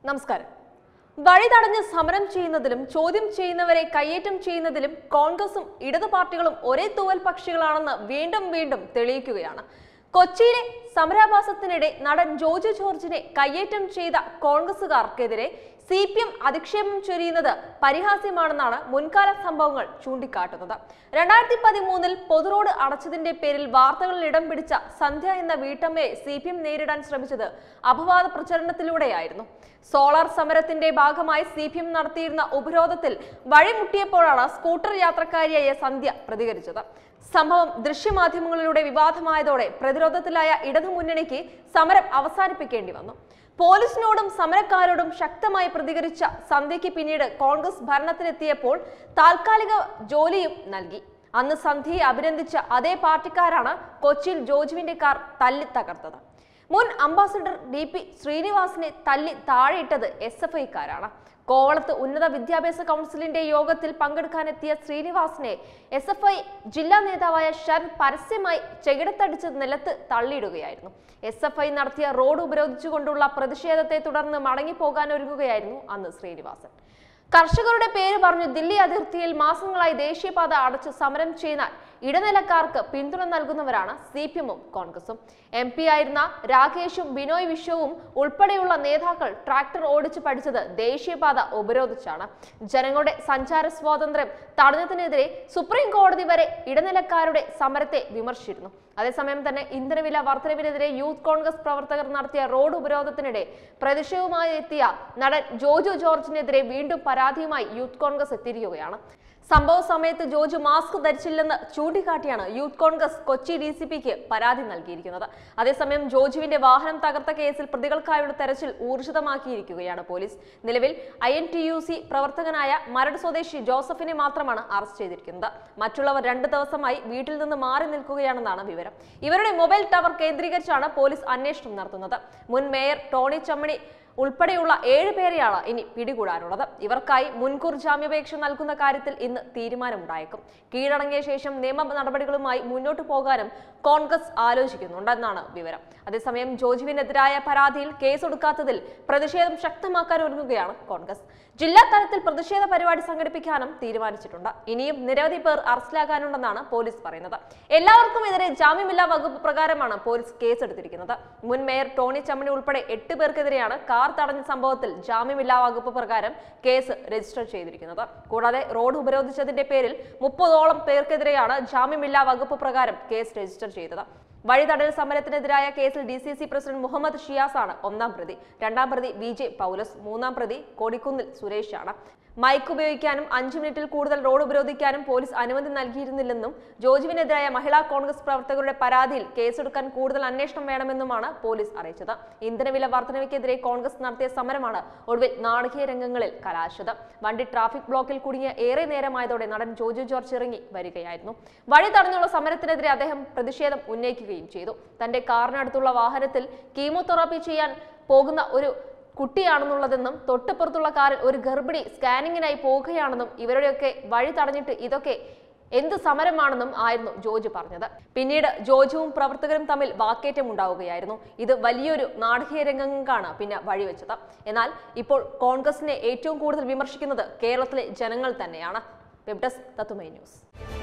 നമസ്കാരം വഴി തടഞ്ഞ് സമരം ചെയ്യുന്നതിലും ചോദ്യം ചെയ്യുന്നവരെ കയ്യേറ്റം ചെയ്യുന്നതിലും കോൺഗ്രസും ഇടതു പാർട്ടികളും ഒരേ തൂവൽ പക്ഷികളാണെന്ന് വീണ്ടും വീണ്ടും തെളിയിക്കുകയാണ് കൊച്ചിയിലെ സമരാഭാസത്തിനിടെ നടൻ ജോജു ജോർജിനെ കയ്യേറ്റം ചെയ്ത കോൺഗ്രസുകാർക്കെതിരെ സി പി എം അധിക്ഷേപം ചൊരിയുന്നത് പരിഹാസ്യമാണെന്നാണ് മുൻകാല സംഭവങ്ങൾ ചൂണ്ടിക്കാട്ടുന്നത് രണ്ടായിരത്തി പതിമൂന്നിൽ പൊതുറോഡ് അടച്ചതിന്റെ പേരിൽ വാർത്തകളിൽ ഇടം പിടിച്ച സന്ധ്യ എന്ന വീട്ടമ്മയെ സി പി എം നേരിടാൻ ശ്രമിച്ചത് അപവാദ പ്രചരണത്തിലൂടെയായിരുന്നു സോളാർ സമരത്തിന്റെ ഭാഗമായി സി പി എം നടത്തിയിരുന്ന ഉപരോധത്തിൽ വഴിമുട്ടിയപ്പോഴാണ് സ്കൂട്ടർ യാത്രക്കാരിയായ സന്ധ്യ പ്രതികരിച്ചത് സംഭവം ദൃശ്യമാധ്യമങ്ങളിലൂടെ വിവാദമായതോടെ പ്രതിരോധത്തിലായ ഇടതുമുന്നണിക്ക് സമരം അവസാനിപ്പിക്കേണ്ടി വന്നു പോലീസിനോടും സമരക്കാരോടും ശക്തമായി പ്രതികരിച്ച സന്ധ്യയ്ക്ക് പിന്നീട് കോൺഗ്രസ് ഭരണത്തിലെത്തിയപ്പോൾ താൽക്കാലിക ജോലിയും നൽകി അന്ന് സന്ധ്യയെ അഭിനന്ദിച്ച അതേ പാർട്ടിക്കാരാണ് കൊച്ചിയിൽ ജോജുവിന്റെ കാർ തല്ലി തകർത്തത് മുൻ അംബാസഡർ ഡി പി ശ്രീനിവാസിനെ തല്ലി താഴെയിട്ടത് എസ് എഫ് ഐക്കാരാണ് കോവളത്ത് ഉന്നത വിദ്യാഭ്യാസ കൗൺസിലിന്റെ യോഗത്തിൽ പങ്കെടുക്കാനെത്തിയ ശ്രീനിവാസിനെ എസ് എഫ് ഐ ജില്ലാ നേതാവായ ശരത് പരസ്യമായി ചെകിടത്തടിച്ച് നിലത്ത് തള്ളിയിടുകയായിരുന്നു എസ് എഫ് ഐ നടത്തിയ റോഡ് ഉപരോധിച്ചുകൊണ്ടുള്ള പ്രതിഷേധത്തെ തുടർന്ന് മടങ്ങിപ്പോകാനൊരുങ്ങുകയായിരുന്നു അന്ന് ശ്രീനിവാസൻ കർഷകരുടെ പേര് പറഞ്ഞു ദില്ലി അതിർത്തിയിൽ മാസങ്ങളായി ദേശീയപാത അടച്ച് സമരം ചെയ്യുന്ന ഇടനിലക്കാർക്ക് പിന്തുണ നൽകുന്നവരാണ് സി പി എമ്മും കോൺഗ്രസും എം പി ആയിരുന്ന രാകേഷും ബിനോയ് വിശ്വവും ഉൾപ്പെടെയുള്ള നേതാക്കൾ ട്രാക്ടർ ഓടിച്ച് പഠിച്ചത് ദേശീയപാത ഉപരോധിച്ചാണ് ജനങ്ങളുടെ സഞ്ചാര സ്വാതന്ത്ര്യം തടഞ്ഞതിനെതിരെ സുപ്രീം കോടതി വരെ ഇടനിലക്കാരുടെ സമരത്തെ വിമർശിച്ചിരുന്നു അതേസമയം തന്നെ ഇന്ധനവില വർധനവിനെതിരെ യൂത്ത് കോൺഗ്രസ് പ്രവർത്തകർ നടത്തിയ റോഡ് ഉപരോധത്തിനിടെ പ്രതിഷേധവുമായി എത്തിയ നടൻ ജോജു ജോർജിനെതിരെ വീണ്ടും പരാതിയുമായി യൂത്ത് കോൺഗ്രസ് എത്തിയിരിക്കുകയാണ് സംഭവ സമയത്ത് ജോജു മാസ്ക് ധരിച്ചില്ലെന്ന് ചൂണ്ടിക്കാട്ടിയാണ് youth Congress Kochi D C പിക്ക് പരാതി നൽകിയിരിക്കുന്നത് അതേസമയം ജോജുവിന്റെ വാഹനം തകർത്ത കേസിൽ പ്രതികൾക്കായുള്ള തെരച്ചിൽ ഊർജിതമാക്കിയിരിക്കുകയാണ് പോലീസ് നിലവിൽ I N T U C പ്രവർത്തകനായ മരട് സ്വദേശി ജോസഫിനെ മാത്രമാണ് അറസ്റ്റ് ചെയ്തിരിക്കുന്നത് മറ്റുള്ളവർ രണ്ട് ദിവസമായി വീട്ടിൽ നിന്ന് മാറി നിൽക്കുകയാണെന്നാണ് വിവരം ഇവരുടെ മൊബൈൽ ടവർ കേന്ദ്രീകരിച്ചാണ് പോലീസ് അന്വേഷണം നടത്തുന്നത് മുൻ മേയർ ടോണി ചമ്മണി ഉൾപ്പെടെയുള്ള ഏഴ് പേരെയാണ് ഇനി പിടികൂടാനുള്ളത് ഇവർക്കായി മുൻകൂർ ജാമ്യാപേക്ഷ നൽകുന്ന കാര്യത്തിൽ ഇന്ന് തീരുമാനമുണ്ടായേക്കും കീഴടങ്ങിയ ശേഷം നിയമ നടപടികളുമായി മുന്നോട്ട് പോകാനും കോൺഗ്രസ് ആലോചിക്കുന്നുണ്ടെന്നാണ് വിവരം അതേസമയം ജോജുവിനെതിരായ പരാതിയിൽ കേസെടുക്കാത്തതിൽ പ്രതിഷേധം ശക്തമാക്കാൻ ഒരുങ്ങുകയാണ് കോൺഗ്രസ് ജില്ലാ തലത്തിൽ പ്രതിഷേധ പരിപാടി സംഘടിപ്പിക്കാനും തീരുമാനിച്ചിട്ടുണ്ട് ഇനിയും നിരവധി പേർ അറസ്റ്റിലാകാനുണ്ടെന്നാണ് പോലീസ് പറയുന്നത് എല്ലാവർക്കും എതിരെ ജാമ്യമില്ലാ വകുപ്പ് പ്രകാരമാണ് പോലീസ് കേസെടുത്തിരിക്കുന്നത് മുൻ മേയർ ടോണി ചമ്മണി ഉൾപ്പെടെ എട്ട് പേർക്കെതിരെയാണ് കാർ തടഞ്ഞ സംഭവത്തിൽ ജാമ്യമില്ലാ വകുപ്പ് പ്രകാരം കേസ് രജിസ്റ്റർ ചെയ്തിരിക്കുന്നത് കൂടാതെ റോഡ് ഉപരോധിച്ചതിന്റെ പേരിൽ മുപ്പതോളം പേർക്കെതിരെയാണ് ജാമ്യമില്ലാ വകുപ്പ് പ്രകാരം കേസ് രജിസ്റ്റർ ചെയ്തത് വഴിതടൽ സമരത്തിനെതിരായ കേസിൽ D C C president Muhammad Shiyas ആണ് ഒന്നാം പ്രതി രണ്ടാം പ്രതി വി ജെ പൗലസ് മൂന്നാം പ്രതി കൊടിക്കുന്നിൽ സുരേഷാണ് മൈക്ക് ഉപയോഗിക്കാനും അഞ്ചു മിനിറ്റിൽ കൂടുതൽ റോഡ് ഉപരോധിക്കാനും പോലീസ് അനുമതി നൽകിയിരുന്നില്ലെന്നും ജോജുവിനെതിരായ മഹിളാ കോൺഗ്രസ് പ്രവർത്തകരുടെ പരാതിയിൽ കേസെടുക്കാൻ കൂടുതൽ അന്വേഷണം വേണമെന്നുമാണ് പോലീസ് അറിയിച്ചത് ഇന്ധനവില വർധനവയ്ക്കെതിരെ കോൺഗ്രസ് നടത്തിയ സമരമാണ് ഒടുവിൽ നാടകീയ രംഗങ്ങളിൽ കലാശത് വണ്ടി ട്രാഫിക് ബ്ലോക്കിൽ കുടുങ്ങിയ ഏറെ നേരമായതോടെ നടൻ ജോജു ജോർജ് ഇറങ്ങി വരികയായിരുന്നു വഴി തടഞ്ഞുള്ള സമരത്തിനെതിരെ അദ്ദേഹം പ്രതിഷേധം ഉന്നയിക്കുകയും ചെയ്തു തന്റെ കാറിനടുത്തുള്ള വാഹനത്തിൽ കീമോതെറാപ്പി ചെയ്യാൻ പോകുന്ന ഒരു കുട്ടിയാണെന്നുള്ളതെന്നും തൊട്ടുപുറത്തുള്ള കാറിൽ ഒരു ഗർഭിണി സ്കാനിങ്ങിനായി പോകുകയാണെന്നും ഇവരുടെയൊക്കെ വഴി തടഞ്ഞിട്ട് ഇതൊക്കെ എന്ത് സമരമാണെന്നും ആയിരുന്നു ജോജു പറഞ്ഞത് പിന്നീട് ജോജുവും പ്രവർത്തകരും തമ്മിൽ വാക്കേറ്റം ഉണ്ടാവുകയായിരുന്നു ഇത് വലിയൊരു നാടകീയ രംഗങ്ങൾക്കാണ് പിന്നെ വഴിവെച്ചത് എന്നാൽ ഇപ്പോൾ കോൺഗ്രസിനെ ഏറ്റവും കൂടുതൽ വിമർശിക്കുന്നത് കേരളത്തിലെ ജനങ്ങൾ തന്നെയാണ് വെബ് ഡെസ്ക് തത്തുമൈ ന്യൂസ്